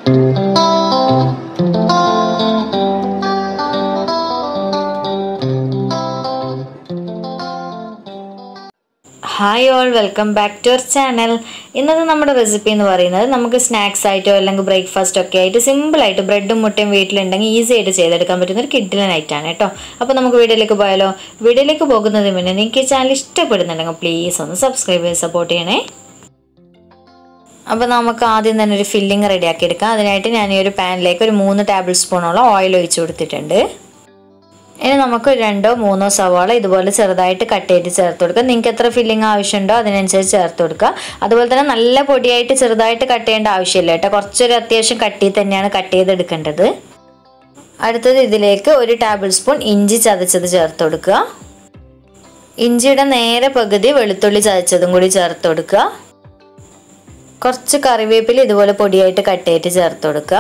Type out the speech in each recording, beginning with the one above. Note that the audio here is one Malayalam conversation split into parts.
hi all welcome back to our channel ഇന്നത്തെ നമ്മുടെ റെസിപ്പി എന്ന് പറയുന്നത് നമുക്ക് സ്നാക്സ് ആയിട്ടോ അല്ലെങ്കിൽ ബ്രേക്ക്ഫാസ്റ്റ് ഒക്കെ ആയിട്ട് സിമ്പിളായിട്ട് ബ്രെഡും മുട്ടയും വീട്ടിലുണ്ടെങ്കിൽ ഈസി ആയിട്ട് ചെയ്തെടുക്കാൻ പറ്റുന്ന ഒരു കിഡിലൻ ആയിട്ടാണ് കേട്ടോ അപ്പോൾ നമുക്ക് വീഡിയോയിലേക്ക് പോയാലോ വീഡിയോയിലേക്ക് പോകുന്നതിന് മുന്നേ നിങ്ങൾക്ക് ഈ ചാനൽ ഇഷ്ടപ്പെടുന്നുണ്ടെങ്കിൽ പ്ലീസ് ഒന്ന് സബ്സ്ക്രൈബ് ചെയ്ത് സപ്പോർട്ട് ചെയ്യണേ അപ്പോൾ നമുക്ക് ആദ്യം തന്നെ ഒരു ഫില്ലിങ് റെഡിയാക്കി എടുക്കാം അതിനായിട്ട് ഞാൻ ഈ ഒരു പാനിലേക്ക് ഒരു മൂന്ന് ടേബിൾ സ്പൂണോളം ഓയിൽ ഒഴിച്ചു കൊടുത്തിട്ടുണ്ട് ഇനി നമുക്ക് രണ്ടോ മൂന്നോ സവാള ഇതുപോലെ ചെറുതായിട്ട് കട്ട് ചെയ്ത് ചേർത്ത് കൊടുക്കുക നിങ്ങൾക്ക് എത്ര ഫില്ലിംഗ് ആവശ്യമുണ്ടോ അതിനനുസരിച്ച് ചേർത്ത് കൊടുക്കുക അതുപോലെ തന്നെ നല്ല പൊടിയായിട്ട് ചെറുതായിട്ട് കട്ട് ചെയ്യേണ്ട ആവശ്യമില്ല കേട്ടോ കുറച്ചൊരു അത്യാവശ്യം കട്ടി തന്നെയാണ് കട്ട് ചെയ്തെടുക്കേണ്ടത് അടുത്തത് ഇതിലേക്ക് ഒരു ടേബിൾ സ്പൂൺ ഇഞ്ചി ചതച്ചത് ചേർത്ത് കൊടുക്കുക ഇഞ്ചിയുടെ നേരെ പകുതി വെളുത്തുള്ളി ചതച്ചതും കൂടി ചേർത്ത് കൊടുക്കുക കുറച്ച് കറിവേപ്പില ഇതുപോലെ പൊടിയായിട്ട് കട്ട് ചെയ്തിട്ട് ചേർത്ത് കൊടുക്കുക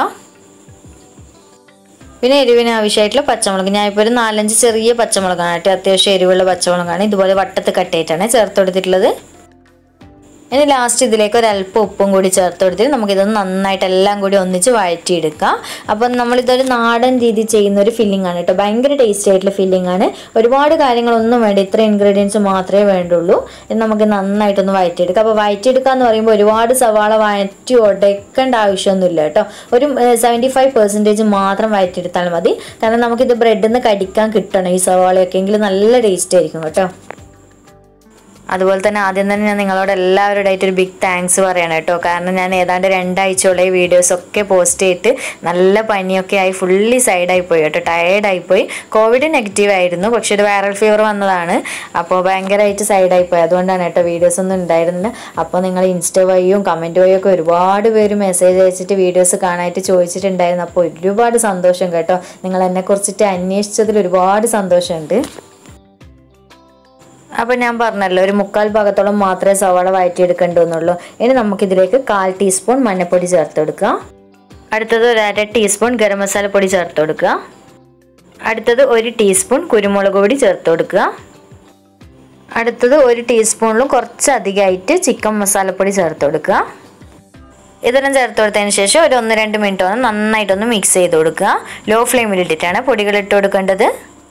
പിന്നെ എരിവിന് ആവശ്യമായിട്ടുള്ള പച്ചമുളക് ഞാൻ ഇപ്പോൾ ഒരു നാലഞ്ച് ചെറിയ പച്ചമുളകാണ് കേട്ടോ അത്യാവശ്യം എരിവുള്ള പച്ചമുളകാണ് ഇതുപോലെ വട്ടത്ത് കട്ടയിട്ടാണ് ചേർത്ത് കൊടുത്തിട്ടുള്ളത് ഇനി ലാസ്റ്റ് ഇതിലേക്ക് ഒരു അല്പം ഉപ്പും കൂടി ചേർത്ത് കൊടുത്തിട്ട് നമുക്കിതൊന്ന് നന്നായിട്ട് എല്ലാം കൂടി ഒന്നിച്ച് വഴറ്റിയെടുക്കാം അപ്പം നമ്മളിതൊരു നാടൻ രീതി ചെയ്യുന്ന ഒരു ഫില്ലിംഗ് ആണ് കേട്ടോ ഭയങ്കര ടേസ്റ്റി ആയിട്ടുള്ള ഫില്ലിംഗ് ആണ് ഒരുപാട് കാര്യങ്ങളൊന്നും വേണ്ട ഇത്ര ഇൻഗ്രീഡിയൻസ് മാത്രമേ വേണ്ടുള്ളൂ ഇത് നമുക്ക് നന്നായിട്ടൊന്ന് വഴറ്റിയെടുക്കാം അപ്പോൾ വഴറ്റിയെടുക്കുക എന്ന് പറയുമ്പോൾ ഒരുപാട് സവാള വഴറ്റി ഉടയ്ക്കേണ്ട ആവശ്യമൊന്നുമില്ല കേട്ടോ ഒരു സെവൻറ്റി ഫൈവ് പെർസെൻറ്റേജ് മാത്രം വഴറ്റിയെടുത്താൽ മതി കാരണം നമുക്കിത് ബ്രെഡിൽ നിന്ന് കടിക്കാൻ കിട്ടണം ഈ സവാളയൊക്കെ എങ്കിൽ നല്ല ടേസ്റ്റ് ആയിരിക്കും കേട്ടോ അതുപോലെ തന്നെ ആദ്യം തന്നെ ഞാൻ നിങ്ങളോട് എല്ലാവരുടെയായിട്ട് ഒരു ബിഗ് താങ്ക്സ് പറയണം കേട്ടോ കാരണം ഞാൻ ഏതാണ്ട് രണ്ടാഴ്ചയുള്ള ഈ വീഡിയോസൊക്കെ പോസ്റ്റ് ചെയ്തിട്ട് നല്ല പനിയൊക്കെ ആയി ഫുള്ളി സൈഡായി പോയി കേട്ടോ ടയേർഡായി പോയി കോവിഡ് നെഗറ്റീവ് ആയിരുന്നു പക്ഷെ ഒരു വൈറൽ ഫീവർ വന്നതാണ് അപ്പോൾ ഭയങ്കരമായിട്ട് സൈഡായി പോയി അതുകൊണ്ടാണ് കേട്ടോ വീഡിയോസ് ഒന്നും ഉണ്ടായിരുന്നില്ല അപ്പോൾ നിങ്ങൾ ഇൻസ്റ്റ വഴിയും കമൻറ്റ് വഴിയും ഒക്കെ ഒരുപാട് പേര് മെസ്സേജ് അയച്ചിട്ട് വീഡിയോസ് കാണാനായിട്ട് ചോദിച്ചിട്ടുണ്ടായിരുന്നു അപ്പോൾ ഒരുപാട് സന്തോഷം കേട്ടോ നിങ്ങൾ എന്നെക്കുറിച്ചിട്ട് അന്വേഷിച്ചതിൽ ഒരുപാട് സന്തോഷമുണ്ട് അപ്പോൾ ഞാൻ പറഞ്ഞല്ലോ ഒരു മുക്കാൽ ഭാഗത്തോളം മാത്രമേ സവാള വഴറ്റിയെടുക്കേണ്ടുന്നുള്ളൂ ഇനി നമുക്കിതിലേക്ക് കാൽ ടീസ്പൂൺ മഞ്ഞൾപ്പൊടി ചേർത്ത് കൊടുക്കുക അടുത്തത് ഒരു അര ടീസ്പൂൺ ഗരം മസാല പൊടി ചേർത്ത് കൊടുക്കുക അടുത്തത് ഒരു ടീസ്പൂൺ കുരുമുളക് പൊടി ചേർത്ത് കൊടുക്കുക അടുത്തത് ഒരു ടീസ്പൂണിലും കുറച്ചധികമായിട്ട് ചിക്കൻ മസാലപ്പൊടി ചേർത്ത് കൊടുക്കുക ഇതെല്ലാം ചേർത്ത് കൊടുത്തതിന് ശേഷം ഒരു ഒന്ന് രണ്ട് മിനിറ്റ് ഒന്ന് നന്നായിട്ടൊന്ന് മിക്സ് ചെയ്ത് കൊടുക്കുക ലോ ഫ്ലെയിമിൽ ഇട്ടിട്ടാണ് പൊടികൾ ഇട്ട് കൊടുക്കേണ്ടത്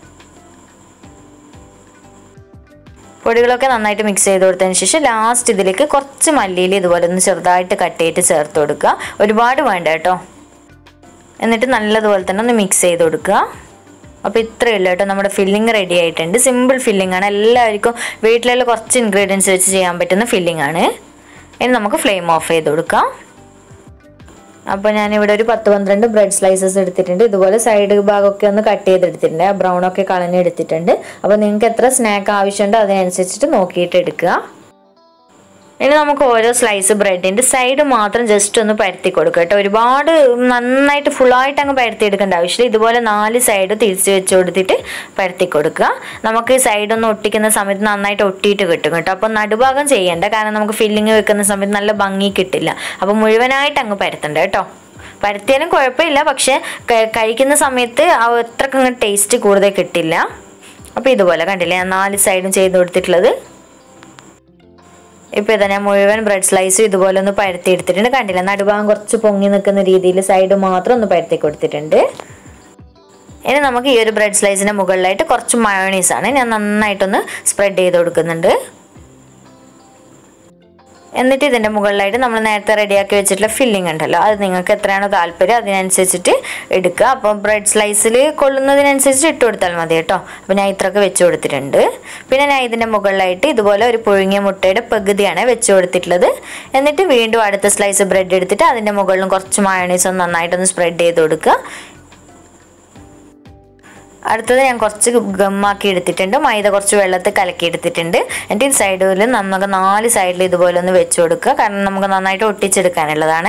പൊടികളൊക്കെ നന്നായിട്ട് മിക്സ് ചെയ്ത് കൊടുത്തതിന് ശേഷം ലാസ്റ്റ് ഇതിലേക്ക് കുറച്ച് മല്ലിയിൽ ഇതുപോലെ ഒന്ന് ചെറുതായിട്ട് കട്ട് ചെയ്തിട്ട് ചേർത്ത് കൊടുക്കുക ഒരുപാട് വേണ്ട കേട്ടോ എന്നിട്ട് നല്ലതുപോലെ തന്നെ ഒന്ന് മിക്സ് ചെയ്ത് കൊടുക്കുക അപ്പോൾ ഇത്രയേ ഉള്ളൂ കേട്ടോ നമ്മുടെ ഫില്ലിംഗ് റെഡി ആയിട്ടുണ്ട് സിമ്പിൾ ഫില്ലിംഗ് ആണ് എല്ലാവർക്കും വീട്ടിലുള്ള കുറച്ച് ഇൻഗ്രീഡിയൻസ് വെച്ച് ചെയ്യാൻ പറ്റുന്ന ഫില്ലിംഗ് ആണ് ഇനി നമുക്ക് ഫ്ലെയിം ഓഫ് ചെയ്ത് കൊടുക്കാം അപ്പോൾ ഞാനിവിടെ ഒരു പത്ത് പന്ത്രണ്ട് ബ്രെഡ് സ്ലൈസസ് എടുത്തിട്ടുണ്ട് ഇതുപോലെ സൈഡ് ഭാഗമൊക്കെ ഒന്ന് കട്ട് ചെയ്തെടുത്തിട്ടുണ്ട് ബ്രൗൺ ഒക്കെ കളഞ്ഞെടുത്തിട്ടുണ്ട് അപ്പോൾ നിങ്ങൾക്ക് എത്ര സ്നാക്ക് ആവശ്യമുണ്ടോ അതിനനുസരിച്ചിട്ട് നോക്കിയിട്ട് എടുക്കുക ഇനി നമുക്ക് ഓരോ സ്ലൈസ് ബ്രെഡിൻ്റെ സൈഡ് മാത്രം ജസ്റ്റ് ഒന്ന് പരത്തി കൊടുക്കുക കേട്ടോ ഒരുപാട് നന്നായിട്ട് ഫുള്ളായിട്ട് അങ്ങ് പരത്തി എടുക്കേണ്ട ആവശ്യമില്ല ഇതുപോലെ നാല് സൈഡ് തിരിച്ച് വെച്ച് കൊടുത്തിട്ട് പരത്തി കൊടുക്കുക നമുക്ക് സൈഡ് ഒന്ന് ഒട്ടിക്കുന്ന സമയത്ത് നന്നായിട്ട് ഒട്ടിയിട്ട് കിട്ടും കേട്ടോ അപ്പോൾ നടുഭാഗം ചെയ്യേണ്ട കാരണം നമുക്ക് ഫില്ലിങ് വെക്കുന്ന സമയത്ത് നല്ല ഭംഗി കിട്ടില്ല അപ്പോൾ മുഴുവനായിട്ട് അങ്ങ് പരത്തണ്ട കേട്ടോ പരത്തിയാലും കുഴപ്പമില്ല പക്ഷേ കഴിക്കുന്ന സമയത്ത് അത്രക്കങ്ങ് ടേസ്റ്റ് കൂടുതൽ കിട്ടില്ല അപ്പോൾ ഇതുപോലെ കണ്ടില്ലേ ഞാൻ നാല് സൈഡും ചെയ്ത് കൊടുത്തിട്ടുള്ളത് ഇപ്പോൾ ഇതാ ഞാൻ മുഴുവൻ ബ്രെഡ് സ്ലൈസും ഇതുപോലെ ഒന്ന് പരത്തി എടുത്തിട്ടുണ്ട് കണ്ടില്ല നടുഭാഗം കുറച്ച് പൊങ്ങി നിൽക്കുന്ന രീതിയിൽ സൈഡ് മാത്രം ഒന്ന് പരത്തി കൊടുത്തിട്ടുണ്ട് ഇനി നമുക്ക് ഈ ഒരു ബ്രെഡ് സ്ലൈസിൻ്റെ മുകളിലായിട്ട് കുറച്ച് മയോണീസാണ് ഞാൻ നന്നായിട്ടൊന്ന് സ്പ്രെഡ് ചെയ്ത് കൊടുക്കുന്നുണ്ട് എന്നിട്ട് ഇതിൻ്റെ മുകളിലായിട്ട് നമ്മൾ നേരത്തെ റെഡിയാക്കി വെച്ചിട്ടുള്ള ഫില്ലിംഗ് ഉണ്ടല്ലോ അത് നിങ്ങൾക്ക് എത്രയാണോ താല്പര്യം അതിനനുസരിച്ചിട്ട് എടുക്കുക അപ്പോൾ ബ്രെഡ് സ്ലൈസിൽ കൊള്ളുന്നതിനനുസരിച്ച് ഇട്ട് കൊടുത്താൽ മതി കേട്ടോ അപ്പോൾ ഞാൻ ഇത്രയൊക്കെ വെച്ച് കൊടുത്തിട്ടുണ്ട് പിന്നെ ഞാൻ ഇതിൻ്റെ മുകളിലായിട്ട് ഇതുപോലെ ഒരു പുഴുങ്ങിയ മുട്ടയുടെ പകുതിയാണ് വെച്ച് കൊടുത്തിട്ടുള്ളത് എന്നിട്ട് വീണ്ടും അടുത്ത സ്ലൈസ് ബ്രെഡ് എടുത്തിട്ട് അതിൻ്റെ മുകളിലും കുറച്ച് മയോണീസ് ഒന്ന് നന്നായിട്ടൊന്ന് സ്പ്രെഡ് ചെയ്ത് കൊടുക്കുക അടുത്തത് ഞാൻ കുറച്ച് ഗമ്മാക്കി എടുത്തിട്ടുണ്ട് മൈദ കുറച്ച് വെള്ളത്തിൽ കലക്കി എടുത്തിട്ടുണ്ട് എന്നിട്ട് ഈ സൈഡിൽ നമുക്ക് നാല് സൈഡിൽ ഇതുപോലെ ഒന്ന് വെച്ച് കൊടുക്കുക കാരണം നമുക്ക് നന്നായിട്ട് ഒട്ടിച്ചെടുക്കാനുള്ളതാണ്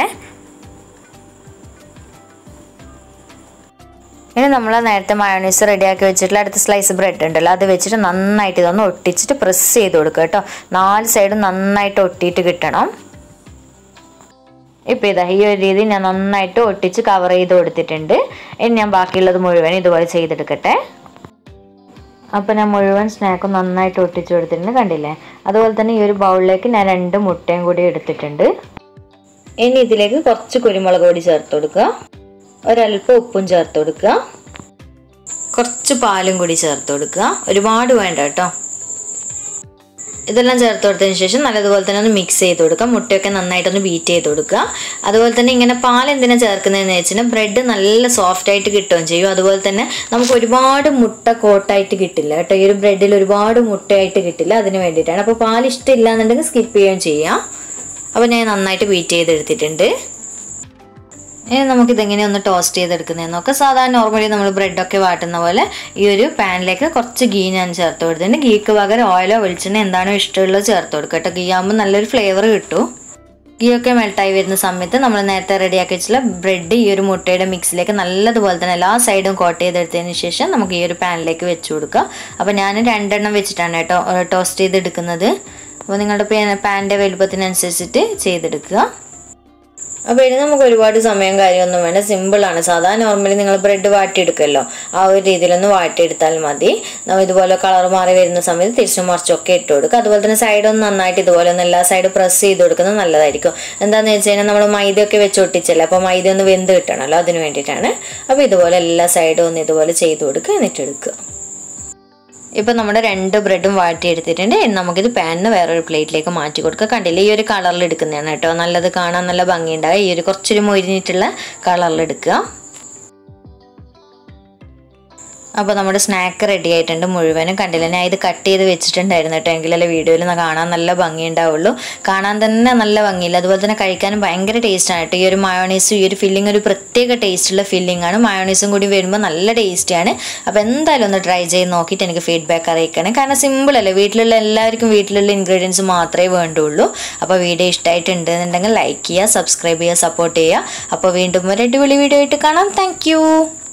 ഇനി നമ്മൾ നേരത്തെ മയോണൈസ് റെഡിയാക്കി വെച്ചിട്ടുള്ള അടുത്ത സ്ലൈസ് ബ്രെഡ് ഉണ്ടല്ലോ അത് വെച്ചിട്ട് നന്നായിട്ട് ഇതൊന്ന് ഒട്ടിച്ചിട്ട് പ്രസ് ചെയ്ത് കൊടുക്കുക കേട്ടോ നാല് സൈഡും നന്നായിട്ട് ഒട്ടിയിട്ട് കിട്ടണം ഇപ്പോൾ ഇതാ ഈ ഒരു രീതി ഞാൻ നന്നായിട്ട് ഒട്ടിച്ച് കവർ ചെയ്ത് കൊടുത്തിട്ടുണ്ട് ഇനി ഞാൻ ബാക്കിയുള്ളത് മുഴുവൻ ഇതുപോലെ ചെയ്തെടുക്കട്ടെ അപ്പോൾ ഞാൻ മുഴുവൻ സ്നാക്കും നന്നായിട്ട് ഒട്ടിച്ച് കൊടുത്തിട്ടുണ്ട് കണ്ടില്ലേ അതുപോലെ തന്നെ ഈ ഒരു ബൗളിലേക്ക് ഞാൻ രണ്ട് മുട്ടയും കൂടി എടുത്തിട്ടുണ്ട് ഇനി ഇതിലേക്ക് കുറച്ച് കുരുമുളക് പൊടി ചേർത്ത് കൊടുക്കുക ഒരല്പം ഉപ്പും ചേർത്ത് കൊടുക്കുക കുറച്ച് പാലും കൂടി ചേർത്ത് കൊടുക്കുക ഒരുപാട് വേണ്ട കേട്ടോ ഇതെല്ലാം ചേർത്ത് കൊടുത്തതിന് ശേഷം നല്ലതുപോലെ തന്നെ ഒന്ന് മിക്സ് ചെയ്ത് കൊടുക്കുക മുട്ടയൊക്കെ നന്നായിട്ടൊന്ന് ബീറ്റ് ചെയ്ത് കൊടുക്കുക അതുപോലെ തന്നെ ഇങ്ങനെ പാൽ എന്തിനാ ചേർക്കുന്നതെന്ന് വെച്ചാൽ ബ്രെഡ് നല്ല സോഫ്റ്റ് ആയിട്ട് കിട്ടുകയും ചെയ്യും അതുപോലെ തന്നെ നമുക്ക് ഒരുപാട് മുട്ട കോട്ടായിട്ട് കിട്ടില്ല കേട്ടോ ഈ ഒരു ബ്രെഡിൽ ഒരുപാട് മുട്ടയായിട്ട് കിട്ടില്ല അതിന് വേണ്ടിയിട്ടാണ് അപ്പോൾ പാൽ ഇഷ്ടമില്ല എന്നുണ്ടെങ്കിൽ സ്കിപ്പ് ചെയ്യുകയും ചെയ്യാം അപ്പോൾ ഞാൻ നന്നായിട്ട് ബീറ്റ് ചെയ്തെടുത്തിട്ടുണ്ട് ഇനി നമുക്കിതെങ്ങനെ ഒന്ന് ടോസ്റ്റ് ചെയ്തെടുക്കുന്നതെന്ന് നോക്കാം സാധാരണ നോർമലി നമ്മൾ ബ്രെഡൊക്കെ വാട്ടുന്ന പോലെ ഈ ഒരു പാനിലേക്ക് കുറച്ച് ഗീ ഞാൻ ചേർത്ത് കൊടുത്തിട്ടുണ്ട് ഗീക്ക് പകരം ഓയിലോ വെളിച്ചെണ്ണ എന്താണോ ഇഷ്ടമുള്ളത് ചേർത്ത് കൊടുക്കുക കേട്ടോ ഗീ ആകുമ്പോൾ നല്ലൊരു ഫ്ലേവർ കിട്ടും ഗീ ഒക്കെ മെൽട്ടായി വരുന്ന സമയത്ത് നമ്മൾ നേരത്തെ റെഡിയാക്കി വെച്ചിട്ടുള്ള ബ്രെഡ് ഈ ഒരു മുട്ടയുടെ മിക്സിലേക്ക് നല്ലതുപോലെ തന്നെ എല്ലാ സൈഡും കോട്ട് ചെയ്തെടുത്തതിന് ശേഷം നമുക്ക് ഈ ഒരു പാനിലേക്ക് വെച്ച് കൊടുക്കുക അപ്പോൾ ഞാൻ രണ്ടെണ്ണം വെച്ചിട്ടാണ് കേട്ടോ ടോസ്റ്റ് ചെയ്തെടുക്കുന്നത് അപ്പോൾ നിങ്ങളുടെ പാനിൻ്റെ വലുപ്പത്തിനനുസരിച്ചിട്ട് ചെയ്തെടുക്കുക അപ്പോൾ ഇനി നമുക്ക് ഒരുപാട് സമയം കാര്യമൊന്നും വേണ്ട സിമ്പിളാണ് സാധാരണ നോർമലി നിങ്ങൾ ബ്രെഡ് വാട്ടിയെടുക്കുമല്ലോ ആ ഒരു രീതിയിലൊന്ന് വാട്ടിയെടുത്താൽ മതി നമ്മൾ ഇതുപോലെ കളർ മാറി വരുന്ന സമയത്ത് തിരിച്ചും മറിച്ചൊക്കെ ഇട്ട് കൊടുക്കുക അതുപോലെ തന്നെ സൈഡ് ഒന്ന് നന്നായിട്ട് ഇതുപോലെ ഒന്ന് എല്ലാ സൈഡ് പ്രസ് ചെയ്ത് കൊടുക്കുന്നത് നല്ലതായിരിക്കും എന്താണെന്ന് വെച്ച് കഴിഞ്ഞാൽ നമ്മൾ മൈദയൊക്കെ വെച്ച് ഒട്ടിച്ചല്ലേ അപ്പോൾ മൈദ ഒന്ന് വെന്ത് കിട്ടണമല്ലോ അതിന് വേണ്ടിയിട്ടാണ് അപ്പോൾ ഇതുപോലെ എല്ലാ സൈഡും ഒന്ന് ഇതുപോലെ ചെയ്ത് കൊടുക്കുക എന്നിട്ട് എടുക്കുക ഇപ്പം നമ്മുടെ രണ്ട് ബ്രെഡും വാട്ടിയെടുത്തിട്ടുണ്ട് ഇനി നമുക്കിത് പാനിന് വേറൊരു പ്ലേറ്റിലേക്ക് മാറ്റി കൊടുക്കുക കണ്ടില്ലേ ഈ ഒരു കളറിൽ എടുക്കുന്നതാണ് കേട്ടോ നല്ലത് കാണാൻ നല്ല ഭംഗിയുണ്ടാകും ഈ ഒരു കുറച്ചൊരു മൊരിഞ്ഞിട്ടുള്ള കളറിൽ എടുക്കുക അപ്പോൾ നമ്മുടെ സ്നാക്ക് റെഡി ആയിട്ടുണ്ട് മുഴുവനും കണ്ടില്ല ഞാൻ ഇത് കട്ട് ചെയ്ത് വെച്ചിട്ടുണ്ടായിരുന്നു കേട്ടോ എങ്കിലല്ലേ വീഡിയോയിൽ കാണാൻ നല്ല ഭംഗി ഉണ്ടാവുള്ളൂ കാണാൻ തന്നെ നല്ല ഭംഗിയില്ല അതുപോലെ തന്നെ കഴിക്കാനും ഭയങ്കര ടേസ്റ്റാണ് കേട്ടോ ഈ ഒരു മയോണൈസും ഈ ഒരു ഫില്ലിംഗ് ഒരു പ്രത്യേക ടേസ്റ്റുള്ള ഫില്ലിംഗ് ആണ് മയോണൈസും കൂടി വരുമ്പോൾ നല്ല ടേസ്റ്റിയാണ് അപ്പോൾ എന്തായാലും ഒന്ന് ട്രൈ ചെയ്ത് നോക്കിയിട്ട് എനിക്ക് ഫീഡ്ബാക്ക് അറിയിക്കണം കാരണം സിമ്പിൾ അല്ലേ വീട്ടിലുള്ള എല്ലാവർക്കും വീട്ടിലുള്ള ഇൻഗ്രീഡിയൻസ് മാത്രമേ വേണ്ടുള്ളൂ അപ്പോൾ വീഡിയോ ഇഷ്ടമായിട്ടുണ്ട് എന്നുണ്ടെങ്കിൽ ലൈക്ക് ചെയ്യുക സബ്സ്ക്രൈബ് ചെയ്യുക സപ്പോർട്ട് ചെയ്യുക അപ്പോൾ വീണ്ടും ഒരു അടിപൊളി വീഡിയോ ആയിട്ട് കാണാം താങ്ക്